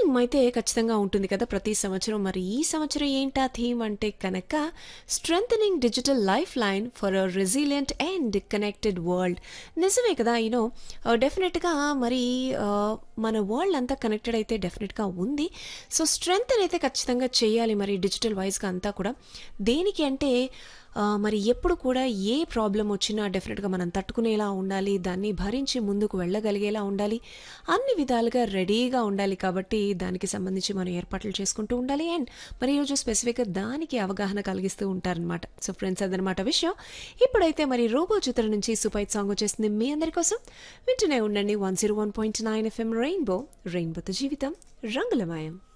theme అయితే ఖచ్చితంగా ఉంటుంది కదా ప్రతి సంవత్సరం మరి ఈ సంవత్సరం ఏంటా థీమ్ అంటే కనుక strengthening digital life line for a resilient and connected world నిజమే కదా యూనో డెఫినెట్గా మరి ఆ, మన వరల్డ్ అంతా కనెక్టెడ్ అయితే డెఫినెట్గా ఉంది సో స్ట్రెంగ్త్ అయితే ఖచ్చితంగా చేయాలి మరి డిజిటల్ వైజ్గా అంతా కూడా దేనికి అంటే ఆ, మరి ఎప్పుడు కూడా ఏ ప్రాబ్లం వచ్చినా డెఫినెట్గా మనం తట్టుకునేలా ఉండాలి దాన్ని భరించి ముందుకు వెళ్ళగలిగేలా ఉండాలి అన్ని విధాలుగా రెడీగా ఉండాలి కాబట్టి దానికి సంబంధించి మనం ఏర్పాట్లు చేసుకుంటూ ఉండాలి అండ్ మరి ఈరోజు స్పెసిఫిక్గా దానికి అవగాహన కలిగిస్తూ ఉంటారనమాట సో ఫ్రెండ్స్ అదనమాట విషయం ఇప్పుడైతే మరి రోబో చిత్రం నుంచి సూపైట్ సాంగ్ వచ్చేసింది మీ అందరి కోసం వింటూనే ఉండండి one zero one point nine FM Rainbow రెయిన్బోతో జీవితం రంగులమయం